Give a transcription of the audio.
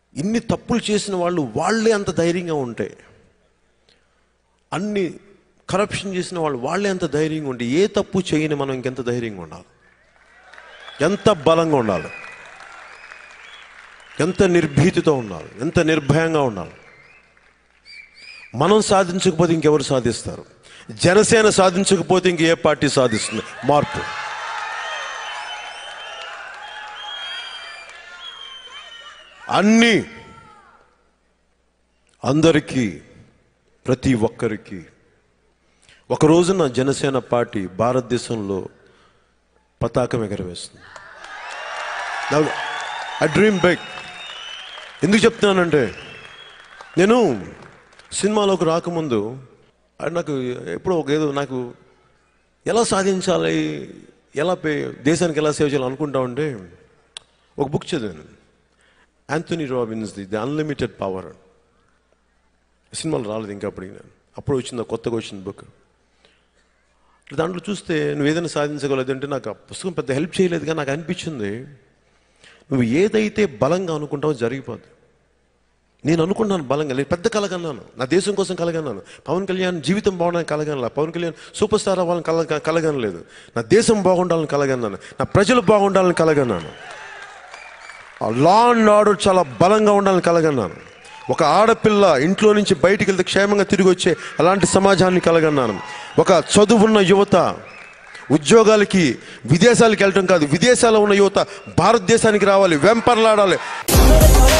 ఇన్ని తప్పులు చేసిన వాళ్ళు వాళ్ళే అంత ధైర్యంగా ఉంటాయి అన్ని కరప్షన్ చేసిన వాళ్ళు వాళ్ళే అంత ధైర్యంగా ఉంటే ఏ తప్పు చేయని మనం ఇంకెంత ధైర్యంగా ఉండాలి ఎంత బలంగా ఉండాలి ఎంత నిర్భీతితో ఉండాలి ఎంత నిర్భయంగా ఉండాలి మనం సాధించకపోతే ఇంకెవరు సాధిస్తారు జనసేన సాధించకపోతే ఇంక ఏ పార్టీ సాధిస్తుంది మార్పు అన్నీ అందరికీ ప్రతి ఒక్కరికి ఒక రోజున జనసేన పార్టీ భారతదేశంలో పతాకం ఎగరవేస్తుంది ఐ డ్రీమ్ బైక్ ఎందుకు చెప్తున్నానంటే నేను సినిమాలోకి రాకముందు అది నాకు ఎప్పుడో ఒక ఏదో నాకు ఎలా సాధించాలి ఎలా పే దేశానికి ఎలా సేవ చేయాలి అనుకుంటా ఉంటే ఒక బుక్ చదివాను Anthony Robbins the the unlimited power సినిమాలు రాలేదు ఇంకా అప్పటికి నేను అప్పుడు వచ్చింది ఆ కొత్తగా వచ్చిన బుక్ దాంట్లో చూస్తే నువ్వు ఏదైనా సాధించగలదు అంటే నాకు ఆ పుస్తకం పెద్ద హెల్ప్ చేయలేదు కానీ నాకు అనిపించింది నువ్వు ఏదైతే బలంగా అనుకుంటావో జరిగిపోద్ది నేను అనుకున్నాను బలంగా నేను పెద్ద కలగన్నాను నా దేశం కోసం కలగన్నాను పవన్ కళ్యాణ్ జీవితం బాగుండాలని కలగనలా పవన్ కళ్యాణ్ సూపర్ స్టార్ అవ్వాలని కల కలగనలేదు నా దేశం బాగుండాలని కలగన్నాను నా ప్రజలు బాగుండాలని కలగన్నాను లా అండ్ ఆర్డర్ చాలా బలంగా ఉండాలని కలగన్నాను ఒక ఆడపిల్ల ఇంట్లో నుంచి బయటికి వెళ్తే క్షేమంగా తిరిగి వచ్చే అలాంటి సమాజాన్ని కలగన్నాను ఒక చదువున్న యువత ఉద్యోగాలకి విదేశాలకు వెళ్ళటం కాదు విదేశాల్లో ఉన్న యువత భారతదేశానికి రావాలి వెంపర్లాడాలి